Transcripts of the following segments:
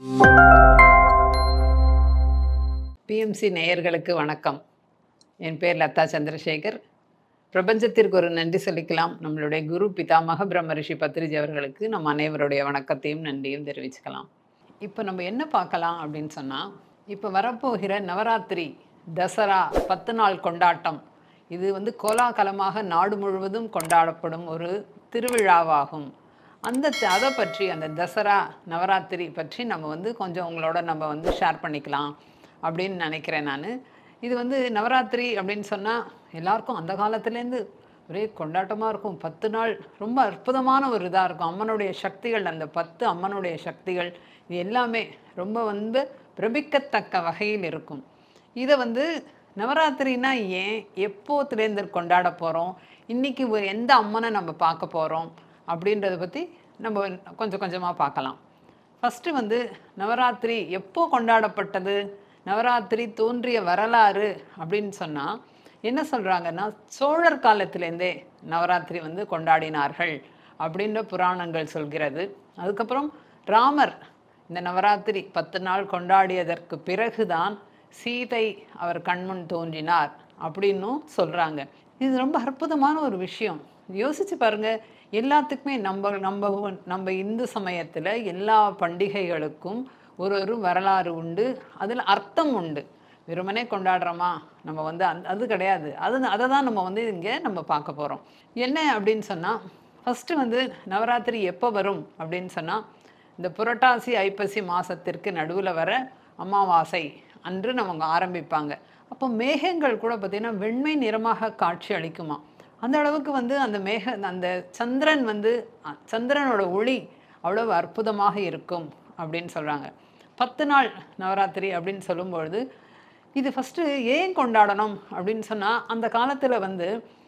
BMC நேயர்களுக்கு வணக்கம் என் பேர் லதா சந்திரசேகர் பிரபஞ்சத்திற்கு ஒரு நன்றி சொல்லிக்கலாம் நம்மளுடைய குரு பிதாமக பிரம்மரிஷி பத்ரிஜி அவர்களுக்கு நம் அனைவருடைய வணக்கத்தையும் நன்றியும் தெரிவிச்சுக்கலாம் இப்போ நம்ம என்ன பார்க்கலாம் அப்படின்னு சொன்னால் இப்போ வரப்போகிற நவராத்திரி தசரா பத்து நாள் கொண்டாட்டம் இது வந்து கோலாகலமாக நாடு முழுவதும் கொண்டாடப்படும் ஒரு திருவிழாவாகும் அந்த த- அதை பற்றி அந்த தசரா நவராத்திரி பற்றி நம்ம வந்து கொஞ்சம் உங்களோட நம்ம வந்து ஷேர் பண்ணிக்கலாம் அப்படின்னு நினைக்கிறேன் நான் இது வந்து நவராத்திரி அப்படின்னு சொன்னால் எல்லாருக்கும் அந்த காலத்துலேருந்து ஒரே கொண்டாட்டமாக இருக்கும் பத்து நாள் ரொம்ப அற்புதமான ஒரு இதாக இருக்கும் அம்மனுடைய சக்திகள் அந்த பத்து அம்மனுடைய சக்திகள் இது எல்லாமே ரொம்ப வந்து பிரமிக்கத்தக்க வகையில் இருக்கும் இதை வந்து நவராத்திரினா ஏன் எப்போத்துலேருந்து கொண்டாட போகிறோம் இன்றைக்கி எந்த அம்மனை நம்ம பார்க்க போகிறோம் அப்படின்றத பற்றி நம்ம கொஞ்சம் கொஞ்சமாக பார்க்கலாம் ஃபஸ்ட்டு வந்து நவராத்திரி எப்போ கொண்டாடப்பட்டது நவராத்திரி தோன்றிய வரலாறு அப்படின்னு சொன்னால் என்ன சொல்கிறாங்கன்னா சோழர் காலத்திலேருந்தே நவராத்திரி வந்து கொண்டாடினார்கள் அப்படின்ற புராணங்கள் சொல்கிறது அதுக்கப்புறம் ராமர் இந்த நவராத்திரி பத்து நாள் கொண்டாடியதற்கு பிறகுதான் சீதை அவர் கண்முன் தோன்றினார் அப்படின்னும் சொல்கிறாங்க இது ரொம்ப அற்புதமான ஒரு விஷயம் யோசிச்சு பாருங்க எல்லாத்துக்குமே நம்ம நம்ம நம்ம இந்து சமயத்தில் எல்லா பண்டிகைகளுக்கும் ஒரு ஒரு வரலாறு உண்டு அதில் அர்த்தம் உண்டு வெறுமனே கொண்டாடுறோமா நம்ம வந்து அந்த அது கிடையாது அது அதை தான் நம்ம வந்து இங்கே நம்ம பார்க்க போகிறோம் என்ன அப்படின்னு சொன்னால் ஃபஸ்ட்டு வந்து நவராத்திரி எப்போ வரும் அப்படின்னு சொன்னால் இந்த புரட்டாசி ஐப்பசி மாதத்திற்கு நடுவில் வர அமாவாசை அன்று நம்ம ஆரம்பிப்பாங்க அப்போ மேகங்கள் கூட பார்த்திங்கன்னா வெண்மை நிறமாக காட்சி அளிக்குமா அந்த அளவுக்கு வந்து அந்த மேக அந்த சந்திரன் வந்து அ, சந்திரனோட ஒளி அவ்வளவு அற்புதமாக இருக்கும் அப்படின்னு சொல்கிறாங்க பத்து நாள் நவராத்திரி அப்படின்னு சொல்லும்பொழுது இது ஃபஸ்ட்டு ஏன் கொண்டாடணும் அப்படின்னு சொன்னால் அந்த காலத்தில் வந்து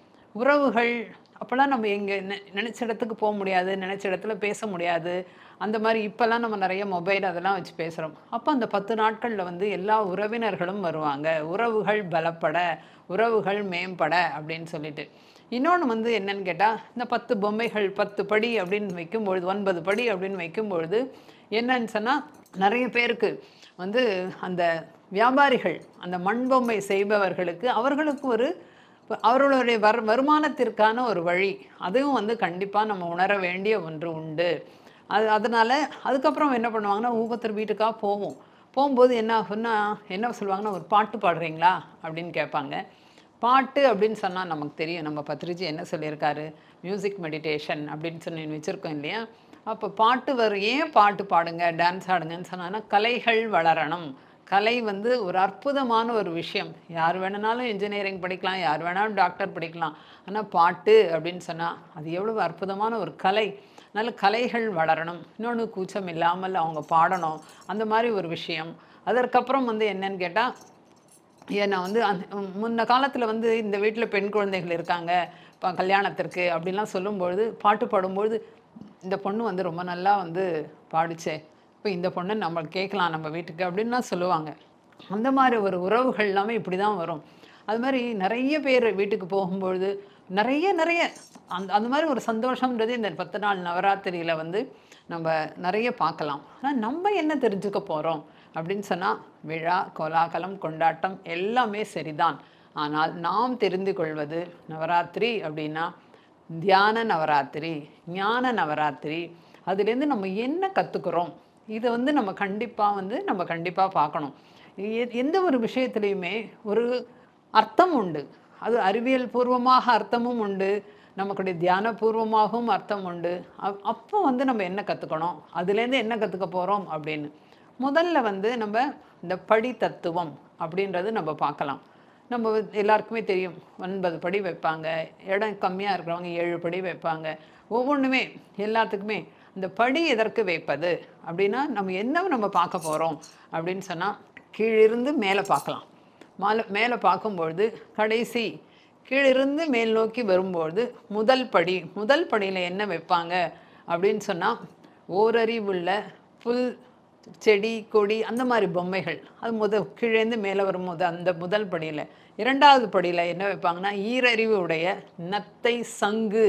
உறவுகள் அப்போல்லாம் நம்ம எங்கே நினச்ச இடத்துக்கு போக முடியாது நினச்ச இடத்துல பேச முடியாது அந்த மாதிரி இப்போல்லாம் நம்ம நிறைய மொபைல் அதெல்லாம் வச்சு பேசுகிறோம் அப்போ அந்த பத்து நாட்களில் வந்து எல்லா உறவினர்களும் வருவாங்க உறவுகள் பலப்பட உறவுகள் மேம்பட அப்படின்னு சொல்லிட்டு இன்னொன்று வந்து என்னன்னு கேட்டால் இந்த பத்து பொம்மைகள் பத்து படி அப்படின்னு வைக்கும்பொழுது ஒன்பது படி அப்படின்னு வைக்கும்பொழுது என்னன்னு சொன்னால் நிறைய பேருக்கு வந்து அந்த வியாபாரிகள் அந்த மண் பொம்மை செய்பவர்களுக்கு அவர்களுக்கு ஒரு இப்ப அவர்களுடைய வர் வருமானத்திற்கான ஒரு வழி அதுவும் வந்து கண்டிப்பாக நம்ம உணர வேண்டிய ஒன்று உண்டு அது அதனால் அதுக்கப்புறம் என்ன பண்ணுவாங்கன்னா ஒவ்வொருத்தர் வீட்டுக்காக போவோம் போகும்போது என்ன ஆகும்னா என்ன சொல்லுவாங்கன்னா ஒரு பாட்டு பாடுறீங்களா அப்படின்னு கேட்பாங்க பாட்டு அப்படின்னு சொன்னால் நமக்கு தெரியும் நம்ம பத்ரிஜி என்ன சொல்லியிருக்காரு மியூசிக் மெடிடேஷன் அப்படின்னு சொல்லி வச்சுருக்கோம் இல்லையா அப்போ பாட்டு வரும் ஏன் பாட்டு பாடுங்க டான்ஸ் ஆடுங்கன்னு சொன்னாங்கன்னா கலைகள் வளரணும் கலை வந்து ஒரு அற்புதமான ஒரு விஷயம் யார் வேணுனாலும் இன்ஜினியரிங் படிக்கலாம் யார் வேணாலும் டாக்டர் படிக்கலாம் ஆனால் பாட்டு அப்படின்னு சொன்னால் அது எவ்வளவு அற்புதமான ஒரு கலை நல்ல கலைகள் வளரணும் இன்னொன்று கூச்சம் இல்லாமல் அவங்க பாடணும் அந்த மாதிரி ஒரு விஷயம் அதற்கப்புறம் வந்து என்னன்னு கேட்டால் ஏன்னா வந்து அந்த முன்ன காலத்தில் வந்து இந்த வீட்டில் பெண் குழந்தைகள் இருக்காங்க இப்போ கல்யாணத்திற்கு அப்படின்லாம் சொல்லும்பொழுது பாட்டு பாடும்பொழுது இந்த பொண்ணு வந்து ரொம்ப நல்லா வந்து பாடுச்சே இப்போ இந்த பொண்ணை நம்ம கேட்கலாம் நம்ம வீட்டுக்கு அப்படின்லாம் சொல்லுவாங்க அந்த மாதிரி ஒரு உறவுகள் எல்லாமே இப்படி தான் வரும் அது மாதிரி நிறைய பேர் வீட்டுக்கு போகும்பொழுது நிறைய நிறைய அந்த அந்த மாதிரி ஒரு சந்தோஷம்ன்றது இந்த பத்து நாள் நவராத்திரியில் வந்து நம்ம நிறைய பார்க்கலாம் ஆனால் நம்ம என்ன தெரிஞ்சுக்க போகிறோம் அப்படின்னு சொன்னால் விழா கோலாகலம் கொண்டாட்டம் எல்லாமே சரிதான் ஆனால் நாம் தெரிந்து கொள்வது நவராத்திரி அப்படின்னா தியான நவராத்திரி ஞான நவராத்திரி அதுலேருந்து நம்ம என்ன கற்றுக்குறோம் இதை வந்து நம்ம கண்டிப்பாக வந்து நம்ம கண்டிப்பாக பார்க்கணும் எ- எந்த ஒரு விஷயத்துலையுமே ஒரு அர்த்தம் உண்டு அது அறிவியல் பூர்வமாக அர்த்தமும் உண்டு நமக்குடைய தியான பூர்வமாகவும் அர்த்தம் உண்டு அப்- அப்போ வந்து நம்ம என்ன கற்றுக்கணும் அதுலேருந்து என்ன கற்றுக்க போகிறோம் அப்படின்னு முதல்ல வந்து நம்ம இந்த படி தத்துவம் அப்படின்றது நம்ம பார்க்கலாம் நம்ம வந்து எல்லாருக்குமே தெரியும் ஒன்பது படி வைப்பாங்க இடம் கம்மியாக இருக்கிறவங்க ஏழு படி வைப்பாங்க ஒவ்வொன்றுமே எல்லாத்துக்குமே இந்த படி எதற்கு வைப்பது அப்படின்னா நம்ம என்ன நம்ம பார்க்க போகிறோம் அப்படின்னு சொன்னால் கீழிருந்து மேலே பார்க்கலாம் மேலே மேலே பார்க்கும்பொழுது கடைசி கீழிருந்து மேல் நோக்கி வரும்பொழுது முதல் படி முதல் படியில் என்ன வைப்பாங்க அப்படின்னு சொன்னால் ஓரறிவுள்ள புல் செடி கொடி அந்த மாதிரி பொம்மைகள் அது முத கீழேந்து மேலே வரும்போது அந்த முதல் படியில் இரண்டாவது படியில் என்ன வைப்பாங்கன்னா ஈரறிவு உடைய நத்தை சங்கு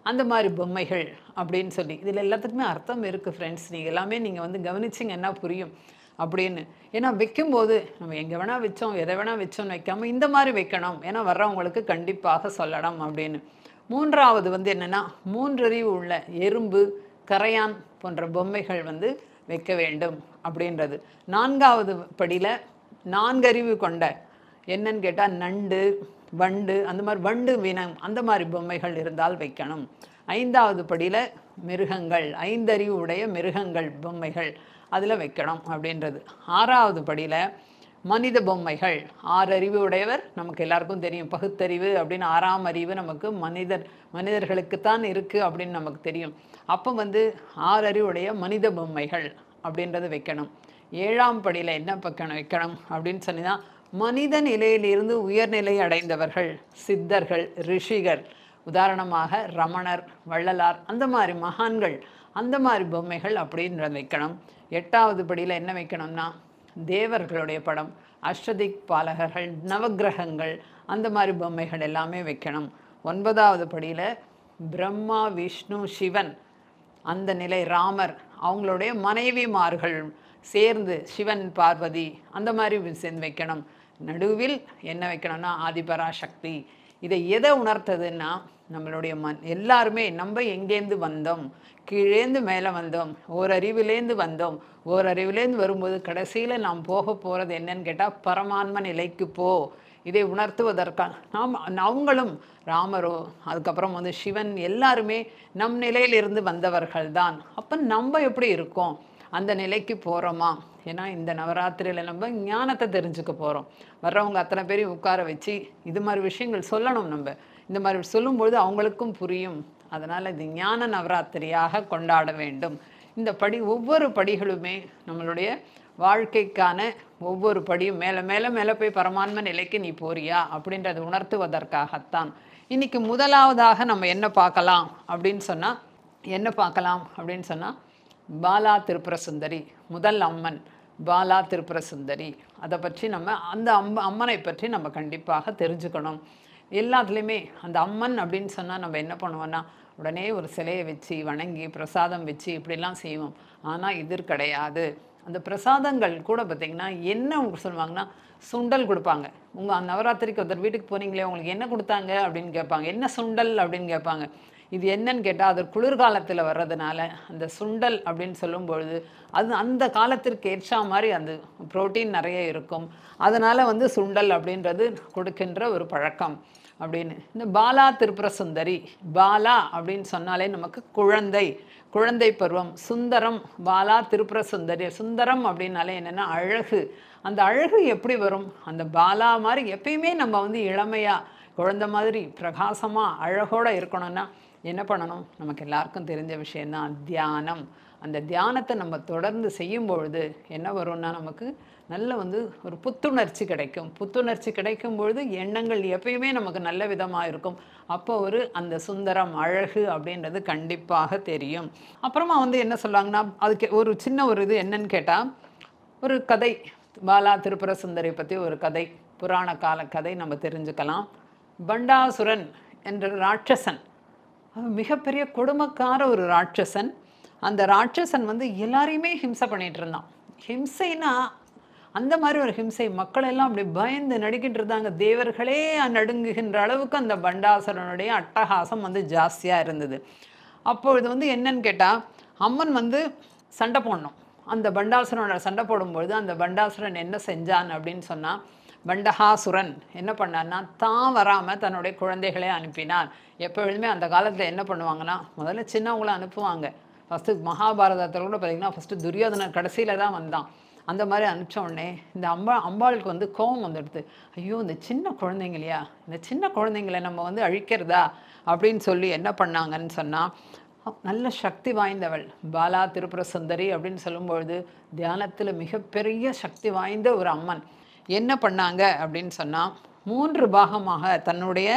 அந்த மாதிரி பொம்மைகள் அப்படின்னு சொல்லி இதில் எல்லாத்துக்குமே அர்த்தம் இருக்குது ஃப்ரெண்ட்ஸ் நீங்கள் எல்லாமே நீங்கள் வந்து கவனிச்சிங்கன்னா புரியும் அப்படின்னு ஏன்னா வைக்கும்போது நம்ம எங்கே வேணால் வச்சோம் எதை வேணால் வச்சோம்னு வைக்காம இந்த மாதிரி வைக்கணும் ஏன்னா வர்றவங்களுக்கு கண்டிப்பாக சொல்லணும் அப்படின்னு மூன்றாவது வந்து என்னென்னா மூன்றறிவு உள்ள எறும்பு கரையான் போன்ற பொம்மைகள் வந்து வைக்க வேண்டும் அப்படின்றது நான்காவது படியில் நான்கறிவு கொண்ட என்னன்னு கேட்டால் நண்டு வண்டு அந்த மாதிரி வண்டு வினம் அந்த மாதிரி பொம்மைகள் இருந்தால் வைக்கணும் ஐந்தாவது படியில் மிருகங்கள் ஐந்தறிவு உடைய மிருகங்கள் பொம்மைகள் அதில் வைக்கணும் அப்படின்றது ஆறாவது படியில் மனித பொம்மைகள் ஆறு அறிவு உடையவர் நமக்கு எல்லாருக்கும் தெரியும் பகுத்தறிவு அப்படின்னு ஆறாம் அறிவு நமக்கு மனிதர் மனிதர்களுக்குத்தான் இருக்குது அப்படின்னு நமக்கு தெரியும் அப்போ வந்து ஆறு அறிவுடைய மனித பொம்மைகள் அப்படின்றத வைக்கணும் ஏழாம் படியில் என்ன பக்கணும் வைக்கணும் அப்படின்னு சொன்னால் மனித நிலையிலிருந்து உயர்நிலை அடைந்தவர்கள் சித்தர்கள் ரிஷிகள் உதாரணமாக ரமணர் வள்ளலார் அந்த மாதிரி மகான்கள் அந்த மாதிரி பொம்மைகள் அப்படின்றத வைக்கணும் எட்டாவது படியில் என்ன வைக்கணும்னா தேவர்களுடைய படம் அஷ்டதிக் பாலகர்கள் நவக்கிரகங்கள் அந்த மாதிரி பொம்மைகள் எல்லாமே வைக்கணும் ஒன்பதாவது படியில் பிரம்மா விஷ்ணு சிவன் அந்த நிலை ராமர் அவங்களுடைய மனைவிமார்கள் சேர்ந்து சிவன் பார்வதி அந்த மாதிரி சேர்ந்து வைக்கணும் நடுவில் என்ன வைக்கணும்னா ஆதிபராசக்தி இதை எதை உணர்த்ததுன்னா நம்மளுடைய மண் எல்லாருமே நம்ம எங்கேருந்து வந்தோம் கீழேந்து மேலே வந்தோம் ஓரறிவிலேருந்து வந்தோம் ஓரறிவிலேருந்து வரும்போது கடைசியில் நாம் போக போகிறது என்னன்னு கேட்டால் பரமான்ம நிலைக்கு போ இதை உணர்த்துவதற்காக நாம் அவங்களும் ராமரோ அதுக்கப்புறம் வந்து சிவன் எல்லாருமே நம் நிலையிலிருந்து வந்தவர்கள் தான் அப்போ நம்ம எப்படி இருக்கோம் அந்த நிலைக்கு போகிறோமா ஏன்னா இந்த நவராத்திரியில் நம்ம ஞானத்தை தெரிஞ்சுக்க போகிறோம் வர்றவங்க அத்தனை பேரையும் உட்கார வச்சு இது மாதிரி விஷயங்கள் சொல்லணும் நம்ம இந்த மாதிரி சொல்லும்பொழுது அவங்களுக்கும் புரியும் அதனால் இது ஞான நவராத்திரியாக கொண்டாட வேண்டும் இந்த படி ஒவ்வொரு படிகளுமே நம்மளுடைய வாழ்க்கைக்கான ஒவ்வொரு படியும் மேலே மேலே மேலே போய் பரமான்ம நிலைக்கு நீ போறியா அப்படின்றத உணர்த்துவதற்காகத்தான் இன்னைக்கு முதலாவதாக நம்ம என்ன பார்க்கலாம் அப்படின்னு சொன்னால் என்ன பார்க்கலாம் அப்படின்னு சொன்னால் பாலா திரிபுர சுந்தரி முதல் அம்மன் பாலா திரிபுர சுந்தரி அதை பற்றி நம்ம அந்த அம்ம அம்மனை பற்றி நம்ம கண்டிப்பாக தெரிஞ்சுக்கணும் எல்லாத்துலேயுமே அந்த அம்மன் அப்படின்னு சொன்னால் நம்ம என்ன பண்ணுவோம்னா உடனே ஒரு சிலையை வச்சு வணங்கி பிரசாதம் வச்சு இப்படிலாம் செய்வோம் ஆனால் இது கிடையாது அந்த பிரசாதங்கள் கூட பார்த்திங்கன்னா என்ன உங்களுக்கு சொல்லுவாங்கன்னா சுண்டல் கொடுப்பாங்க உங்கள் நவராத்திரிக்கு ஒருத்தர் வீட்டுக்கு போனீங்களே உங்களுக்கு என்ன கொடுத்தாங்க அப்படின்னு கேட்பாங்க என்ன சுண்டல் அப்படின்னு கேட்பாங்க இது என்னன்னு கேட்டால் அது குளிர்காலத்தில் வர்றதுனால அந்த சுண்டல் அப்படின்னு சொல்லும்பொழுது அது அந்த காலத்திற்கு ஏற்ற மாதிரி அந்த புரோட்டீன் நிறைய இருக்கும் அதனால் வந்து சுண்டல் அப்படின்றது கொடுக்கின்ற ஒரு பழக்கம் அப்படின்னு இந்த பாலா திரிபுர சுந்தரி பாலா அப்படின்னு சொன்னாலே நமக்கு குழந்தை குழந்தை பருவம் சுந்தரம் பாலா திரிபுர சுந்தரி சுந்தரம் அப்படின்னாலே என்னென்னா அழகு அந்த அழகு எப்படி வரும் அந்த பாலா மாதிரி எப்பயுமே நம்ம வந்து இளமையாக குழந்தை மாதிரி பிரகாசமாக அழகோடு இருக்கணும்னா என்ன பண்ணணும் நமக்கு எல்லாருக்கும் தெரிஞ்ச விஷயந்தான் தியானம் அந்த தியானத்தை நம்ம தொடர்ந்து செய்யும் பொழுது என்ன வரும்னா நமக்கு நல்ல வந்து ஒரு புத்துணர்ச்சி கிடைக்கும் புத்துணர்ச்சி கிடைக்கும் பொழுது எண்ணங்கள் எப்பயுமே நமக்கு நல்ல விதமாக இருக்கும் அப்போ ஒரு அந்த சுந்தரம் அழகு அப்படின்றது கண்டிப்பாக தெரியும் அப்புறமா வந்து என்ன சொல்லுவாங்கன்னா அதுக்கு ஒரு சின்ன ஒரு இது என்னன்னு கேட்டால் ஒரு கதை பாலா திரிபுர சுந்தரி பற்றி ஒரு கதை புராண கால கதை நம்ம தெரிஞ்சுக்கலாம் பண்டாசுரன் என்ற ராட்சசன் அவன் மிகப்பெரிய கொடுமைக்கார ஒரு ராட்சசன் அந்த ராட்சசன் வந்து எல்லாரையுமே ஹிம்சை பண்ணிட்டு இருந்தான் ஹிம்சைனா அந்த மாதிரி ஒரு ஹிம்சை மக்கள் எல்லாம் அப்படி பயந்து நடிக்கிட்டு இருந்தாங்க தேவர்களே நடுங்குகின்ற அளவுக்கு அந்த பண்டாசுரனுடைய அட்டகாசம் வந்து ஜாஸ்தியாக இருந்தது அப்பொழுது வந்து என்னன்னு கேட்டால் அம்மன் வந்து சண்டை போடணும் அந்த பண்டாசுரனோட சண்டை போடும்பொழுது அந்த பண்டாசுரன் என்ன செஞ்சான் அப்படின்னு சொன்னால் பண்டஹாசுரன் என்ன பண்ணான்னா தான் வராமல் தன்னுடைய குழந்தைகளை அனுப்பினான் எப்பொழுதுமே அந்த காலத்தில் என்ன பண்ணுவாங்கன்னா முதல்ல சின்னவங்கள அனுப்புவாங்க ஃபஸ்ட்டு மகாபாரதத்தில் கூட பார்த்திங்கன்னா ஃபஸ்ட்டு துரியோதனன் கடைசியில் தான் வந்தான் அந்த மாதிரி அனுப்பிச்ச உடனே இந்த அம்பா அம்பாளுக்கு வந்து கோபம் வந்துடுது ஐயோ இந்த சின்ன குழந்தைங்க இல்லையா இந்த சின்ன குழந்தைங்களை நம்ம வந்து அழிக்கிறதா அப்படின்னு சொல்லி என்ன பண்ணாங்கன்னு சொன்னால் நல்ல சக்தி வாய்ந்தவள் பாலா திரிபுர சுந்தரி அப்படின்னு சொல்லும்பொழுது தியானத்தில் மிகப்பெரிய சக்தி வாய்ந்த ஒரு அம்மன் என்ன பண்ணாங்க அப்படின்னு சொன்னால் மூன்று பாகமாக தன்னுடைய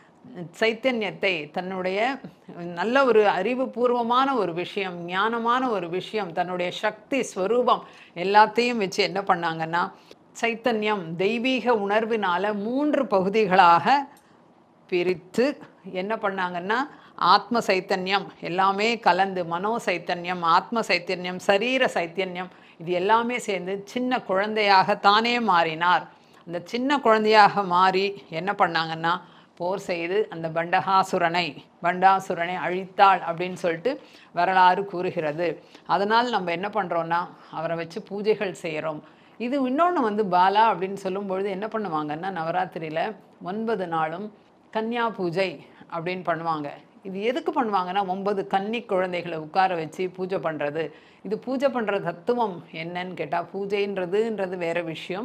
சைத்தன்யத்தை தன்னுடைய நல்ல ஒரு அறிவுபூர்வமான ஒரு விஷயம் ஞானமான ஒரு விஷயம் தன்னுடைய சக்தி ஸ்வரூபம் எல்லாத்தையும் வச்சு என்ன பண்ணாங்கன்னா சைத்தன்யம் தெய்வீக உணர்வினால மூன்று பகுதிகளாக பிரித்து என்ன பண்ணாங்கன்னா ஆத்ம சைத்தன்யம் எல்லாமே கலந்து மனோ சைத்தன்யம் ஆத்ம சைத்தன்யம் சரீர சைத்தன்யம் இது எல்லாமே சேர்ந்து சின்ன குழந்தையாக தானே மாறினார் அந்த சின்ன குழந்தையாக மாறி என்ன பண்ணாங்கன்னா போர் செய்து அந்த பண்டகாசுரனை பண்டாசுரனை அழித்தாள் அப்படின்னு சொல்லிட்டு வரலாறு கூறுகிறது அதனால் நம்ம என்ன பண்ணுறோன்னா அவரை வச்சு பூஜைகள் செய்கிறோம் இது இன்னொன்று வந்து பாலா அப்படின்னு சொல்லும்பொழுது என்ன பண்ணுவாங்கன்னா நவராத்திரியில் ஒன்பது நாளும் கன்னியா பூஜை அப்படின்னு பண்ணுவாங்க இது எதுக்கு பண்ணுவாங்கன்னா ஒன்பது கன்னி குழந்தைகளை உட்கார வச்சு பூஜை பண்ணுறது இது பூஜை பண்ணுற தத்துவம் என்னன்னு கேட்டால் பூஜைன்றதுன்றது வேறு விஷயம்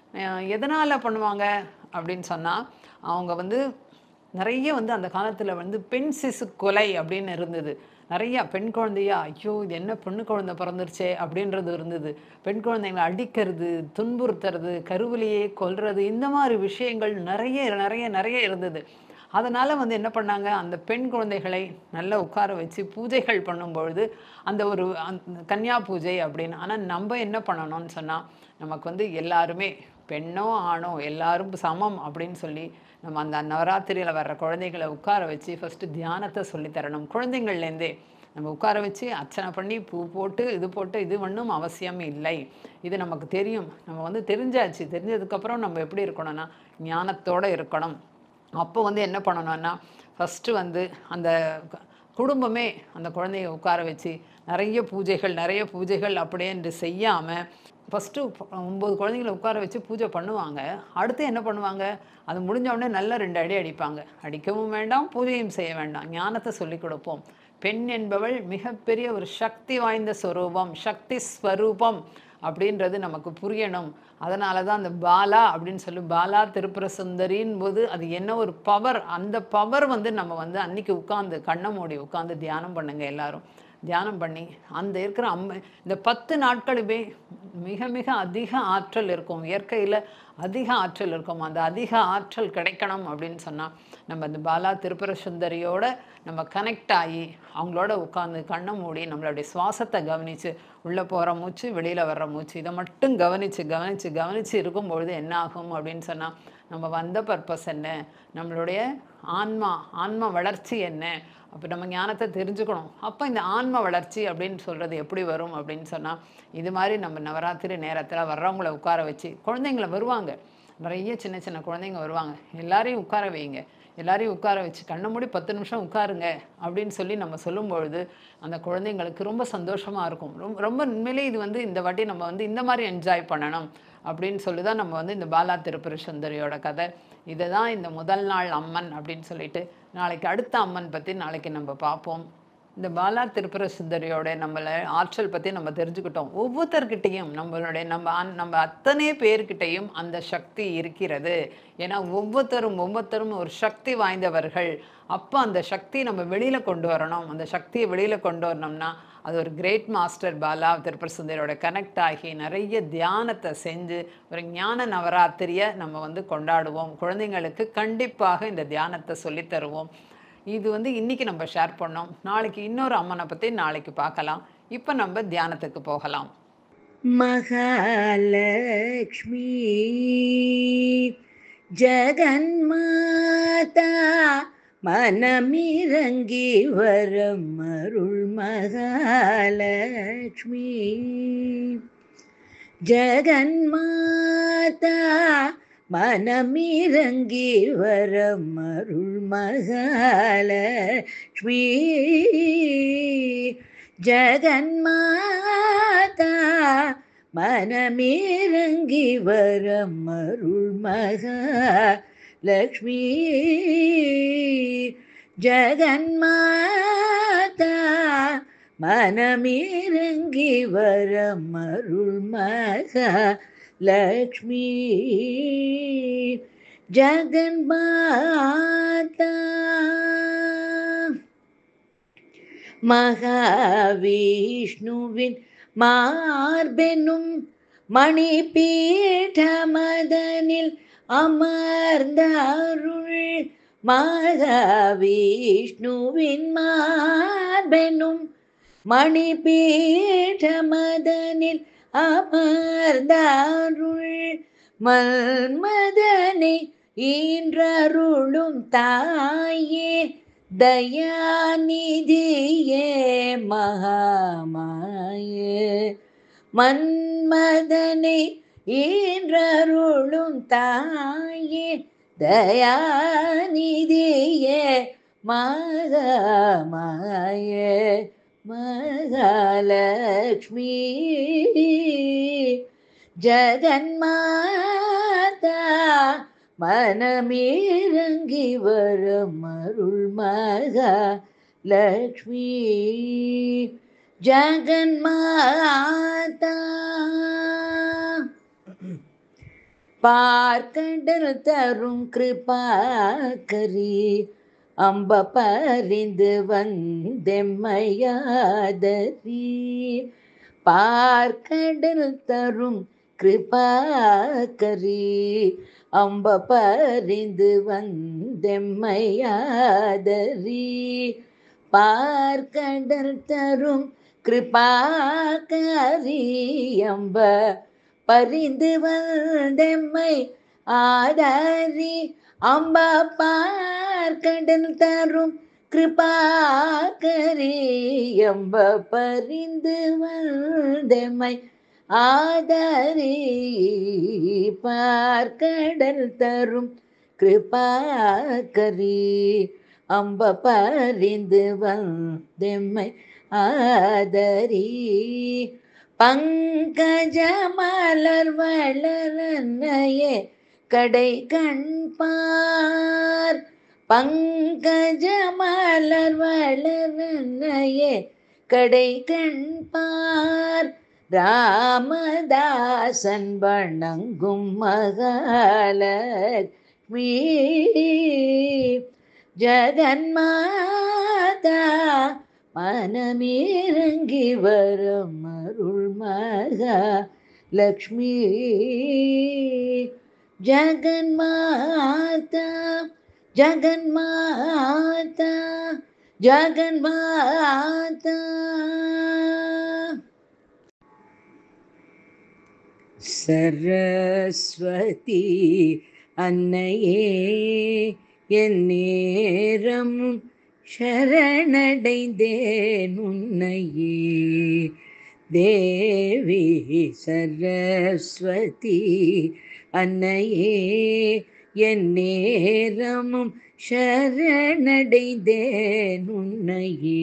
எதனால் பண்ணுவாங்க அப்படின்னு சொன்னால் அவங்க வந்து நிறைய வந்து அந்த காலத்தில் வந்து பெண் சிசு கொலை அப்படின்னு இருந்தது நிறையா பெண் குழந்தையா ஐயோ இது என்ன பெண்ணு குழந்தை பிறந்துருச்சே அப்படின்றது இருந்தது பெண் குழந்தைங்களை அடிக்கிறது துன்புறுத்துறது கருவிலேயே கொல்றது இந்த மாதிரி விஷயங்கள் நிறைய நிறைய நிறைய இருந்தது அதனால் வந்து என்ன பண்ணாங்க அந்த பெண் குழந்தைகளை நல்லா உட்கார வச்சு பூஜைகள் பண்ணும்பொழுது அந்த ஒரு அந்த கன்னியா பூஜை அப்படின்னு ஆனால் நம்ம என்ன பண்ணணும்னு சொன்னால் நமக்கு வந்து எல்லாருமே பெண்ணோ ஆணோ எல்லாரும் சமம் அப்படின்னு சொல்லி நம்ம அந்த நவராத்திரியில் வர்ற குழந்தைகளை உட்கார வச்சு ஃபஸ்ட்டு தியானத்தை சொல்லித் தரணும் குழந்தைங்கள்லேருந்தே நம்ம உட்கார வச்சு அர்ச்சனை பண்ணி பூ போட்டு இது போட்டு இது ஒன்றும் அவசியம் இல்லை இது நமக்கு தெரியும் நம்ம வந்து தெரிஞ்சாச்சு தெரிஞ்சதுக்கப்புறம் நம்ம எப்படி இருக்கணும்னா ஞானத்தோடு இருக்கணும் அப்போ வந்து என்ன பண்ணணும்னா ஃபஸ்ட்டு வந்து அந்த க- குடும்பமே அந்த குழந்தைய உட்கார வச்சு நிறைய பூஜைகள் நிறைய பூஜைகள் அப்படியே என்று செய்யாமல் ஃபஸ்ட்டு ஒம்பது குழந்தைங்களை உட்கார வச்சு பூஜை பண்ணுவாங்க அடுத்து என்ன பண்ணுவாங்க அது முடிஞ்ச உடனே நல்ல ரெண்டு அடி அடிப்பாங்க அடிக்கவும் வேண்டாம் பூஜையும் செய்ய வேண்டாம் ஞானத்தை சொல்லிக் கொடுப்போம் பெண் என்பவள் மிகப்பெரிய ஒரு சக்தி வாய்ந்த ஸ்வரூபம் சக்தி ஸ்வரூபம் அப்படின்றது நமக்கு புரியணும் அதனால தான் அந்த பாலா அப்படின்னு சொல்லி பாலா திருப்புர சுந்தரின் போது அது என்ன ஒரு பவர் அந்த பவர் வந்து நம்ம வந்து அன்னைக்கு உட்காந்து கண்ணை மூடி உட்காந்து தியானம் பண்ணுங்க எல்லாரும் தியானம் பண்ணி அந்த இருக்கிற அம்மை இந்த பத்து நாட்களுமே மிக மிக அதிக ஆற்றல் இருக்கும் இயற்கையில் அதிக ஆற்றல் இருக்கும் அந்த அதிக ஆற்றல் கிடைக்கணும் அப்படின்னு சொன்னால் நம்ம இந்த பாலா திருப்புர சுந்தரியோட நம்ம கனெக்ட் ஆகி அவங்களோட உட்காந்து கண்ணை மூடி நம்மளுடைய சுவாசத்தை கவனித்து உள்ளே போகிற மூச்சு வெளியில் வர்ற மூச்சு இதை மட்டும் கவனித்து கவனித்து கவனித்து இருக்கும்பொழுது என்ன ஆகும் அப்படின்னு சொன்னால் நம்ம வந்த பர்பஸ் என்ன நம்மளுடைய ஆன்மா ஆன்ம வளர்ச்சி என்ன அப்போ நம்ம ஞானத்தை தெரிஞ்சுக்கணும் அப்போ இந்த ஆன்ம வளர்ச்சி அப்படின்னு சொல்கிறது எப்படி வரும் அப்படின்னு சொன்னால் இது மாதிரி நம்ம நவராத்திரி நேரத்தில் வர்றவங்கள உட்கார வச்சு குழந்தைங்கள வருவாங்க நிறைய சின்ன சின்ன குழந்தைங்க வருவாங்க எல்லாரையும் உட்கார வைங்க எல்லாரையும் உட்கார வச்சு கண்ணை மூடி பத்து நிமிஷம் உட்காருங்க அப்படின்னு சொல்லி நம்ம சொல்லும்பொழுது அந்த குழந்தைங்களுக்கு ரொம்ப சந்தோஷமாக இருக்கும் ரொம்ப ரொம்ப உண்மையிலே இது வந்து இந்த வாட்டி நம்ம வந்து இந்த மாதிரி என்ஜாய் பண்ணணும் அப்படின்னு சொல்லி தான் நம்ம வந்து இந்த பாலா திருப்புர சுந்தரியோட கதை இதை தான் இந்த முதல் நாள் அம்மன் அப்படின்னு சொல்லிட்டு நாளைக்கு அடுத்த அம்மன் பற்றி நாளைக்கு நம்ம பார்ப்போம் இந்த பாலா திருப்புர சுந்தரியோட நம்மளை ஆற்றல் பற்றி நம்ம தெரிஞ்சுக்கிட்டோம் ஒவ்வொருத்தர்கிட்டையும் நம்மளுடைய நம்ம ஆண்- நம்ம அத்தனை பேர்கிட்டையும் அந்த சக்தி இருக்கிறது ஏன்னா ஒவ்வொருத்தரும் ஒவ்வொருத்தரும் ஒரு சக்தி வாய்ந்தவர்கள் அப்போ அந்த சக்தி நம்ம வெளியில் கொண்டு வரணும் அந்த சக்தியை வெளியில் கொண்டு வரணும்னா அது ஒரு கிரேட் மாஸ்டர் பாலா திருப்புர சுந்தரியோட கனெக்ட் ஆகி நிறைய தியானத்தை செஞ்சு ஒரு ஞான நவராத்திரியை நம்ம வந்து கொண்டாடுவோம் குழந்தைங்களுக்கு கண்டிப்பாக இந்த தியானத்தை சொல்லித் தருவோம் இது வந்து இன்னைக்கு நம்ம ஷேர் பண்ணோம் நாளைக்கு இன்னொரு அம்மனை பற்றி நாளைக்கு பார்க்கலாம் இப்போ நம்ம தியானத்துக்கு போகலாம் महालक्ष्मी जगन्माता मनमिरङ्गि वरं अरुள் महालक्ष्मी जगन्माता मनमिरङ्गि वरं अरुள் महालक्ष्मी ஜகன்மாதா மனமிரங்கி வரம் அருள் மகா லக்ஷ்மி ஜகன்மாதா மனமிரங்கி வரம் அருள் மகா லக்ஷ்மி ஜகன்மாதா மகாவிஷ்ணுவின் மார்பெனும் மணிபீഠமதனில் அமர்ந்தருள் மகாவிஷ்ணுவின் மார்பெனும் மணிபீഠமதனில் அமர்ந்தருள் மன்மதனை ஈன்றருளும் தாயே தயாநிதியே மகாமாயே மன்மதனை ஈன்றருளும் தாயே தயாநிதியே மகாமாயே மகாலட்சுமி ஜகன்மாதா மனமிறங்கி வரும் அருள் மகா லக்ஷ்மி ஜகன்மாதா பார்க்கடல் தரும் கிருபாகரி அம்ப பறிந்து வந்தெம்மையாதரி பார்க்கடல் தரும் கிருபாகரி அம்ப பறிந்து வந்தெம்மையாதரி பார்க்கடல் தரும் கிருபாகரி அம்ப பறிந்து வந்தெம்மை ஆதாரி அம்பா பார்க்கடல் தரும் கிருபாகரி அம்ப பறிந்து வந்தெம்மை ஆதாரி பார்க்கடல் தரும் கிருபாகரி அம்ப பறிந்து வந்தெம்மை ஆதரி பங்கஜ மலர் வளரன்னையே கடை கண் பார் பங்கஜ மலர் வளரன்னையே கடை கண் பார் ராமதாசன் வணங்கும் மகாலட்சுமி ஜகன்மாதா மனமிறங்கி வரும் அருள் மகா லக்ஷ்மி ஜகன்மாதா ஜகன்மாதா ஜகன்மாதா சரஸ்வதி அன்னையே என் நேரமும் சரணடைந்தேன் உன்னையே தேவி சரஸ்வதி அன்னையே என் நேரமும் சரணடைந்தேன் உன்னையே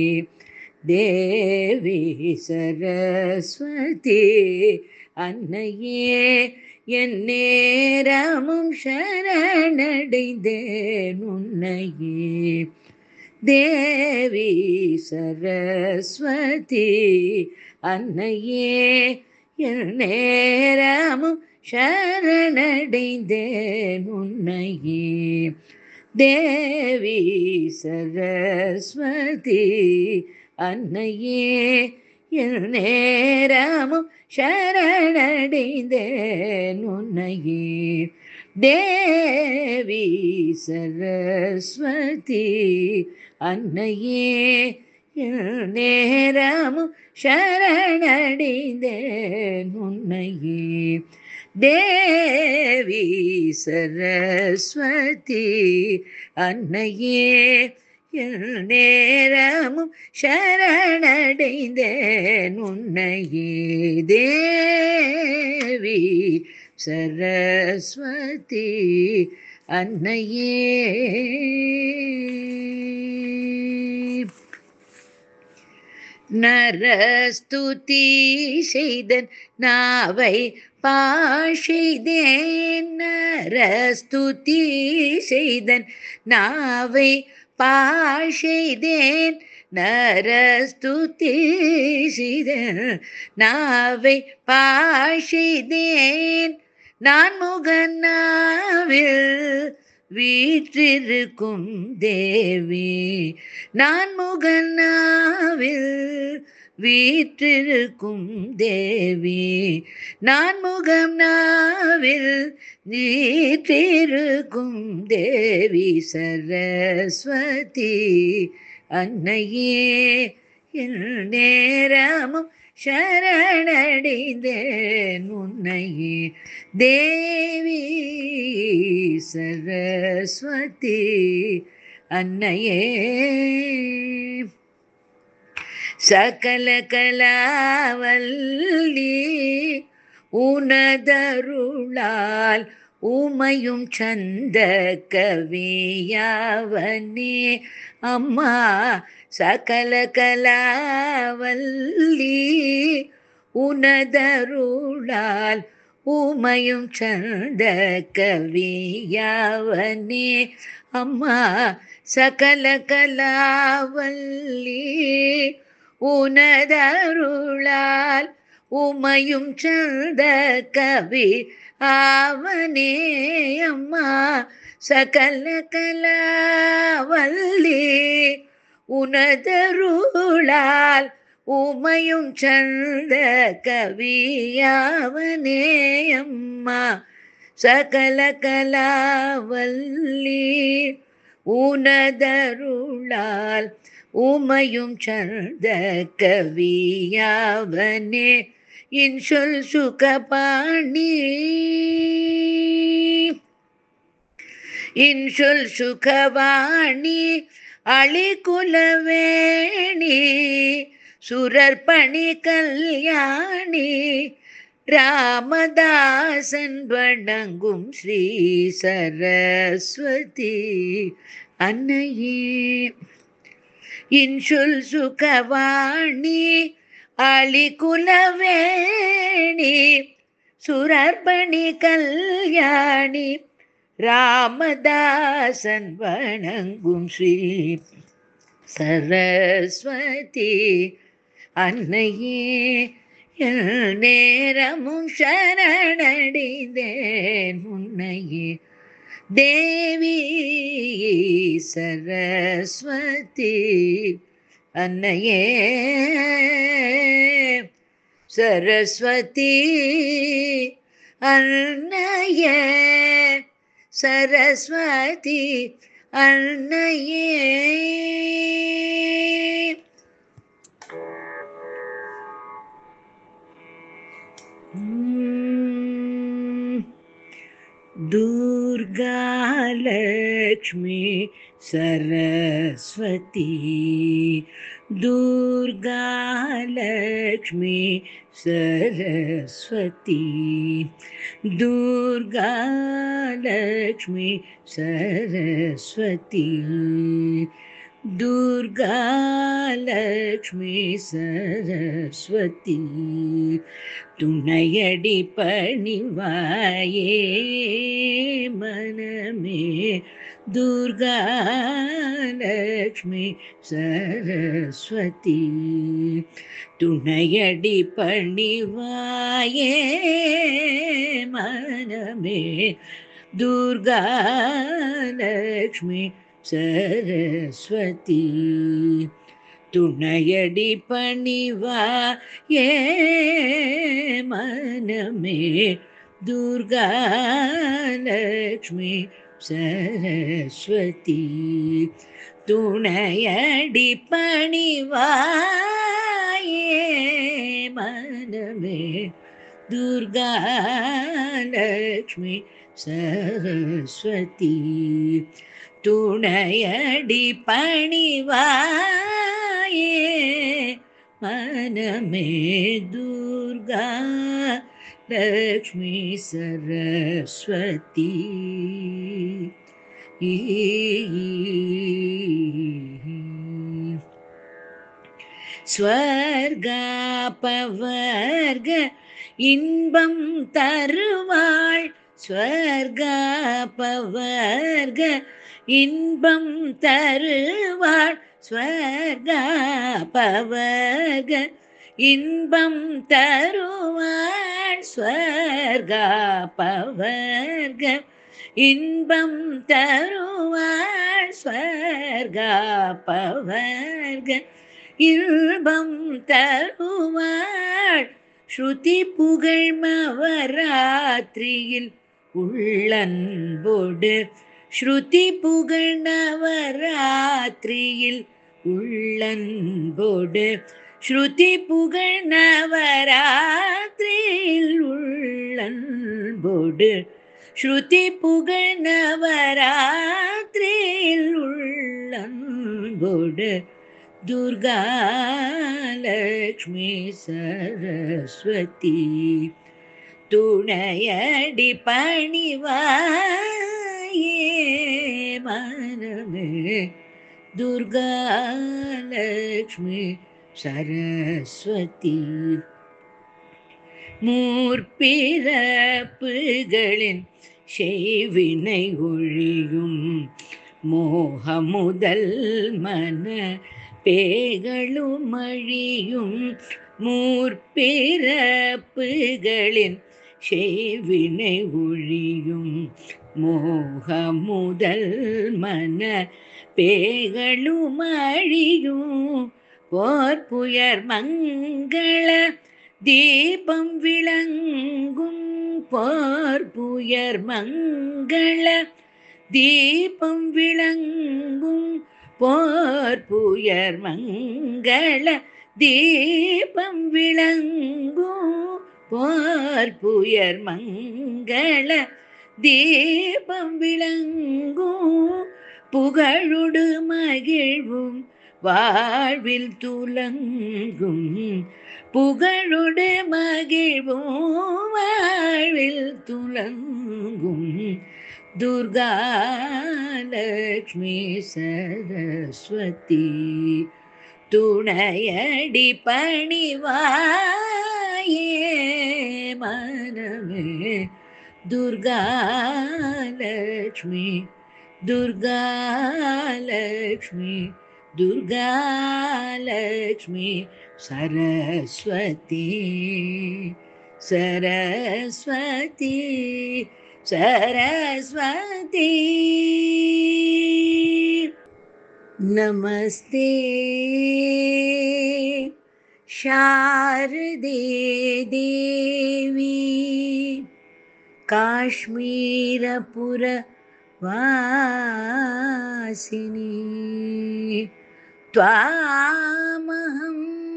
தேவி சரஸ்வதி அன்னையே என் நேரமும் சரணடைந்தேன் உன்னையே தேவி சரஸ்வதி அன்னையே என் நேரமும் சரணடைந்தேன் உன்னையே தேவி சரஸ்வதி அன்னையே என் நேரமும் சரணடைந்தேன் உன்னையே தேவி சரஸ்வதி அன்னையே என் நேரமும் சரணடைந்தேன் உன்னையே தேவி சரஸ்வதி அன்னையே என் நேரமும் சரணடைந்தேன் உன்னையே தேவி சரஸ்வதி அன்னையே நரஸ்துதி செய்தன் நாவை பாஷெய்தேன் நரஸ்துதி செய்தன் நாவை பாஷெய்தேன் நரஸ்துதி செய்தன் நாவை பாஷெய்தேன் நான் முகநாவில் வீற்றிருக்கும் தேவி நான் முகநாவில் வீற்றிருக்கும் தேவி நான் முகம் நாவில் வீற்றிருக்கும் தேவி சரஸ்வதி அன்னையே என் நேரமும் சரணடைந்தேன் உன்னையே தேவி சரஸ்வதி அன்னையே சகல கலாவல்லி உனதருளால் உமையும் சந்த கவியாவனே அம்மா சகல கலாவல்லி உனதருளால் உமையும் சந்த கவியாவனே அம்மா சகல கலாவல்லி உனதருளால் உமையும் சந்த கவி ஆவனே அம்மா சகல கலாவல்லி உனதருளால் உமையும் சந்த கவியாவனே அம்மா சகல கலாவல்லி உனதருளால் உமையும் சந்த கவியாவனே இன்சொல் சுகபாணி இன்சொல் சுகவாணி அழிகுலவேணி சுரற்பணி கல்யாணி ராமதாசன் வணங்கும் ஸ்ரீ சரஸ்வதி அன்னையே இன்சொல் சுகவாணி அழிகுலவேணி சுரற்பணி கல்யாணி ராமதாசன் வணங்கும் ஸ்ரீ சரஸ்வதி அன்னையே என் நேரமும் சரணடைந்தேன் உன்னையே தேவி சரஸ்வதி அன்னையே சரஸ்வதி அன்னையே சரஸ்வதி அன்னையே உம் दुर्गालक्ष्मी सरस्वती दुर्गालक्ष्मी सरस्वती दुर्गालक्ष्मी सरस्वती दुर्गालक्ष्मी सरस्वती துணையடி பணிவாயே மனமே துர்கா லக்ஷ்மி சரஸ்வதி துணையடி பணிவாயே மனமே துர்கா லக்ஷ்மி சரஸ்வதி துணையடி பணிவா ஏ மனமே துர்கா லக்ஷ்மி சரஸ்வதி துணையடி பணிவாயே மனமே துர்கா லக்ஷ்மி சரஸ்வதி துணையடி பணிவாயே மனமே துர்கா லக்ஷ்மி சரஸ்வதி ஸ்வர்காபவர்க இன்பம் தருவாள் ஸ்வர்காபவர்க இன்பம் தருவாள் ஸ்வர்காபவர்க இன்பம் தருவாள் ஸ்வர்காபவர்க இன்பம் தருவாள் ஸ்வர்காபவர்க இன்பம் தருவாள் ஸ்ருதி புகழ் நவராத்திரியில் உள்ளன்போடு ஸ்ருதி புகழ் நவராத்திரியில் உள்ளன்போடு ஸ்ருதி புகழ் நவராத்திரியில் உள்ளன்போடு ஸ்ருதி புகழ் நவராத்திரியில் உள்ளன்போடு துர்கா லக்ஷ்மி சரஸ்வதி துணையடி பணிவாயே மனமே துர்கா லக்ஷ்மி சரஸ்வதி மூர்பிறப்புகளின் செய்வினை ஒழியும் மோகமுதல் மன பேகளும் அழியும் மூர்பிறப்புகளின் செய்வினை ஒழியும் மோகமுதல் மன பேகளும் அழியும் போர் புயர் மங்கள தீபம் விளங்கும் போர் புயர் மங்கள தீபம் விளங்கும் போர் புயர் மங்கள தீபம் விளங்கும் போர் புயர் மங்கள தீபம் விளங்கும் புகழுடு மகிழ்வும் வாழ்வில் துலங்கும் புகழுடு மகிழ்வும் வாழ்வில் துலங்கும் துர்கா லக்ஷ்மி சரஸ்வதி துணையடி பணிவாயே மனமே துர்கா லக்ஷ்மி துர்கா லக்ஷ்மி துர்கா லக்ஷ்மி சரஸ்வதி சரஸ்வதி சரஸ்வதி நமஸ்தே शारदे देवी काश्मीरपुरवासिनी त्वामहं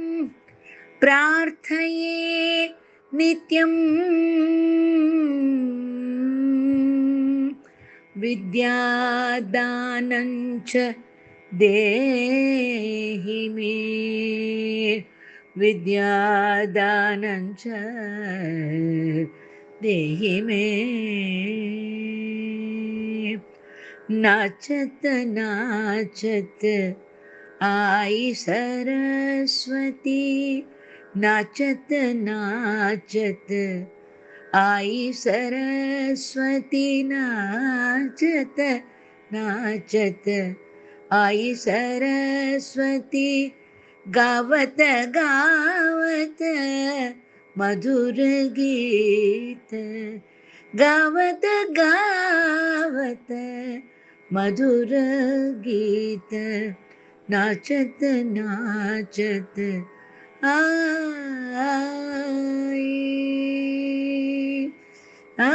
प्रार्थये नित्यम् विद्यादानञ्च देहि मे विद्यादानञ्च देहि मे नाचत नाचत आई सरस्वती नाचत नाचत आई सरस्वती नाचत नाचत आई सरस्वती गावत गावत मधुर गीत गावत गावत मधुर गीत नाचत नाचत आई आ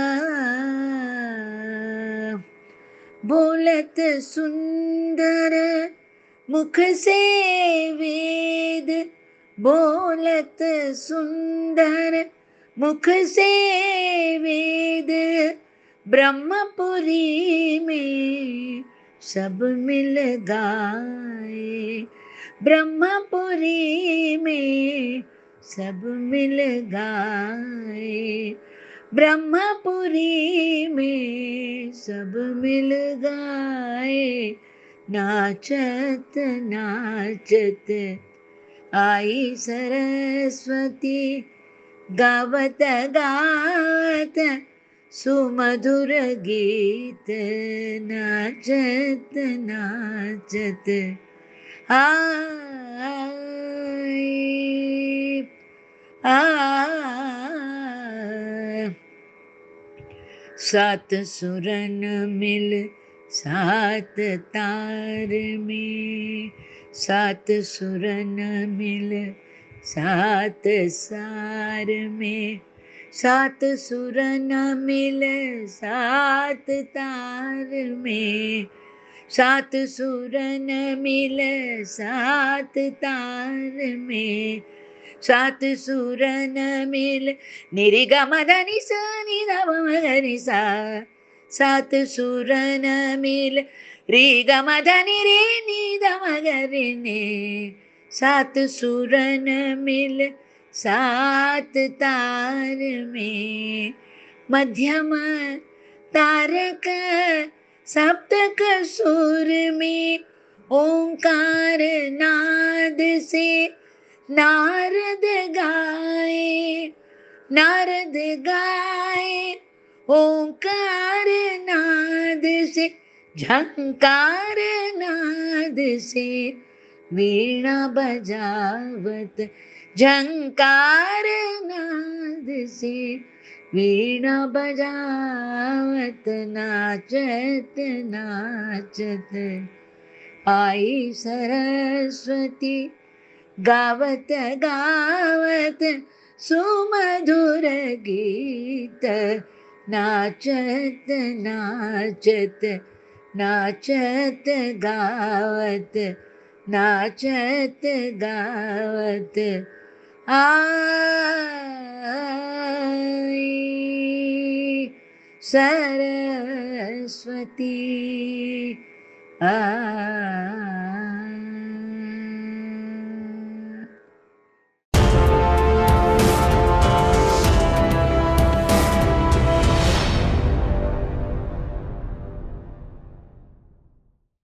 बोलत सुंदर मुख से वेद बोलत सुंदर मुख से वेद ब्रह्मपुरी में सब मिल गाए ब्रह्मपुरी में सब मिल गाए ब्रह्मपुरी में सब मिल गाए नाचत नाचत आई सरस्वती गावत गात सुमधुर गीत नाचत नाचत आई आ सात सुरन मिल सात तार में सात सुरन मिल सात सार में सात सुरन मिल सात तार में सात सुरन मिल सात तार में सात सुरन मिल निरिगमधनि सा निधमगनि सा सात सुरन मिल रिगमधनि रे निधमगरि ने सात सुरन मिल सात तार में मध्यम तारक सप्तक सुर में ओंकार नाद से नारद गाए नारद गाए ओंकार नाद से झंकार नाद से वीणा बजावत झंकार नाद से वीणा बजावत नाचत नाचत आई सरस्वती गावत गावत सुमधुर गीत नाचत नाचत नाचत गावत नाचत गावत आई सरस्वती आ